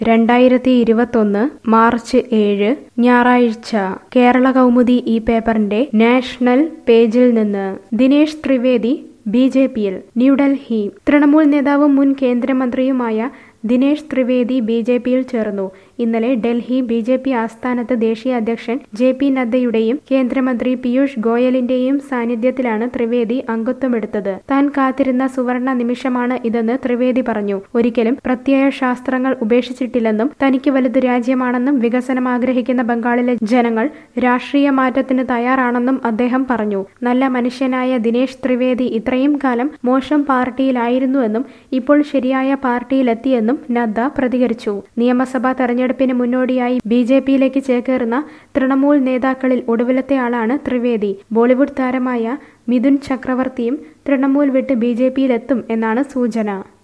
രണ്ടായിരത്തി ഇരുപത്തൊന്ന് മാർച്ച് ഏഴ് ഞായറാഴ്ച കേരള കൗമുദി ഈ പേപ്പറിന്റെ നാഷണൽ പേജിൽ നിന്ന് ദിനേശ് ത്രിവേദി ബി ജെ പിയിൽ ന്യൂഡൽഹി തൃണമൂൽ നേതാവും മുൻ കേന്ദ്രമന്ത്രിയുമായ ദിനേശ് ത്രിവേദി ബി ജെ പിയിൽ ചേർന്നു ഇന്നലെ ഡൽഹി ബി ജെ പി ആസ്ഥാനത്ത് ദേശീയ അധ്യക്ഷൻ ജെ പി നദ്ദയുടെയും കേന്ദ്രമന്ത്രി പീയൂഷ് ഗോയലിന്റെയും സാന്നിധ്യത്തിലാണ് ത്രിവേദി അംഗത്വമെടുത്തത് താൻ കാത്തിരുന്ന സുവർണ നിമിഷമാണ് ഇതെന്ന് ത്രിവേദി പറഞ്ഞു ഒരിക്കലും പ്രത്യയ ശാസ്ത്രങ്ങൾ ഉപേക്ഷിച്ചിട്ടില്ലെന്നും തനിക്ക് വലുത് രാജ്യമാണെന്നും വികസനം ആഗ്രഹിക്കുന്ന ബംഗാളിലെ ജനങ്ങൾ രാഷ്ട്രീയ മാറ്റത്തിന് തയ്യാറാണെന്നും അദ്ദേഹം പറഞ്ഞു നല്ല മനുഷ്യനായ ദിനേശ് ത്രിവേദി ഇത്രയും കാലം മോശം പാർട്ടിയിലായിരുന്നുവെന്നും ഇപ്പോൾ ശരിയായ പാർട്ടിയിലെത്തിയെന്നും നദ്ദ പ്രതികരിച്ചു നിയമസഭാ തെരഞ്ഞെടുപ്പിന് മുന്നോടിയായി ബി ജെ പിയിലേക്ക് ചേക്കേറുന്ന തൃണമൂൽ നേതാക്കളിൽ ഒടുവിലത്തെ ആളാണ് ത്രിവേദി ബോളിവുഡ് താരമായ മിഥുൻ ചക്രവർത്തിയും തൃണമൂൽ വിട്ട് ബി ജെ പിയിലെത്തും എന്നാണ് സൂചന